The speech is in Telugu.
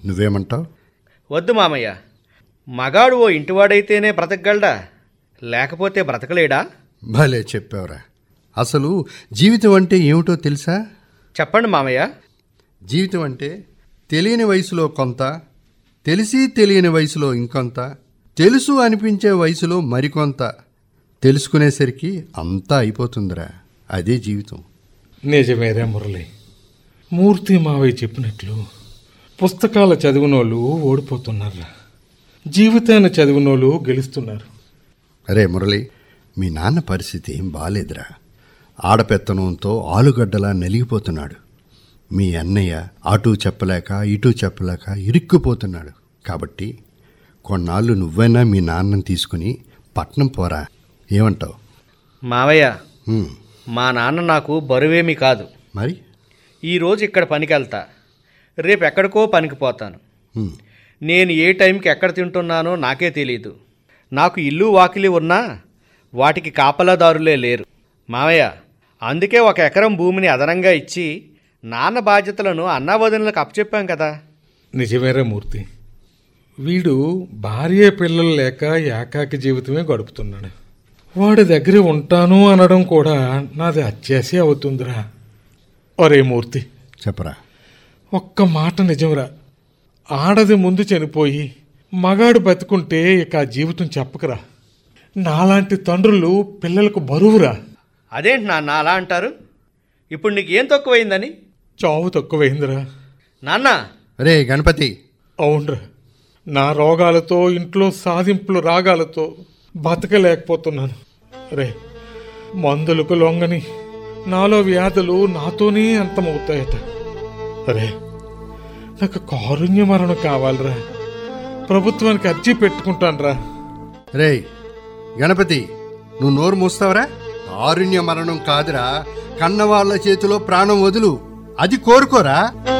నువ్వేమంటావు వద్దు మామయ్య మగాడు ఓ ఇంటివాడైతేనే బ్రతకగలడా లేకపోతే బ్రతకలేడా భలే చెప్పావురా అసలు జీవితం అంటే ఏమిటో తెలుసా చెప్పండి మామయ్య జీవితం అంటే తెలియని వయసులో కొంత తెలిసి తెలియని వయసులో ఇంకొంత తెలుసు అనిపించే వయసులో మరికొంత తెలుసుకునేసరికి అంతా అయిపోతుందిరా అదే జీవితం నిజమేరే మురళి మూర్తి మావయ్య చెప్పినట్లు పుస్తకాల చదివినోళ్ళు ఓడిపోతున్నారా జీవితాన్ని చదివినోళ్ళు గెలుస్తున్నారు అరే మురళి మీ నాన్న పరిస్థితి ఏం బాలేదురా ఆడపెత్తనంతో ఆలుగడ్డలా నలిగిపోతున్నాడు మీ అన్నయ్య అటూ చెప్పలేక ఇటూ చెప్పలేక ఇరుక్కుపోతున్నాడు కాబట్టి కొన్నాళ్ళు నువ్వైనా మీ నాన్నని తీసుకుని పట్నం పోరా ఏమంటావు మామయ్య హ్మ్, మా నాన్న నాకు బరువేమీ కాదు మరి ఈరోజు ఇక్కడ పనికి వెళ్తా రేపు ఎక్కడికో పనికి పోతాను హ్మ్, నేను ఏ టైంకి ఎక్కడ తింటున్నానో నాకే తెలియదు నాకు ఇల్లు వాకిలి ఉన్నా వాటికి కాపలాదారులే లేరు మామయ్య అందుకే ఒక ఎకరం భూమిని అదనంగా ఇచ్చి నాన్న బాధ్యతలను అన్నావదనులకు అప్పచెప్పాం కదా నిజమేరే మూర్తి వీడు భార్య పిల్లలు లేక ఏకాకి జీవితమే గడుపుతున్నాడు వాడి దగ్గర ఉంటాను అనడం కూడా నాది అత్యాసే అవుతుందిరా ఒరే మూర్తి చెప్పరా ఒక్క మాట నిజంరా ఆడది ముందు చనిపోయి మగాడు బతుకుంటే ఇక ఆ జీవితం చెప్పకరా నాలాంటి తండ్రులు పిల్లలకు బరువురా అదేంటి నాన్న అలా అంటారు ఇప్పుడు నీకు ఏం తక్కువైందని చావు తక్కువైందిరా నాన్న రే గణపతి అవునరా నా రోగాలతో ఇంట్లో సాధింపులు రాగాలతో బతకలేకపోతున్నాను రే మందులకు లొంగని నాలో వ్యాధులు నాతోనే అంతమవుతాయట రే నాకు కారుణ్య మరణం కావాలిరా ప్రభుత్వానికి అర్జీ పెట్టుకుంటానురా రే గణపతి నువ్వు నోరు మూస్తావరా కారుణ్య మరణం కాదురా కన్నవాళ్ళ చేతిలో ప్రాణం వదులు అది కోరుకోరా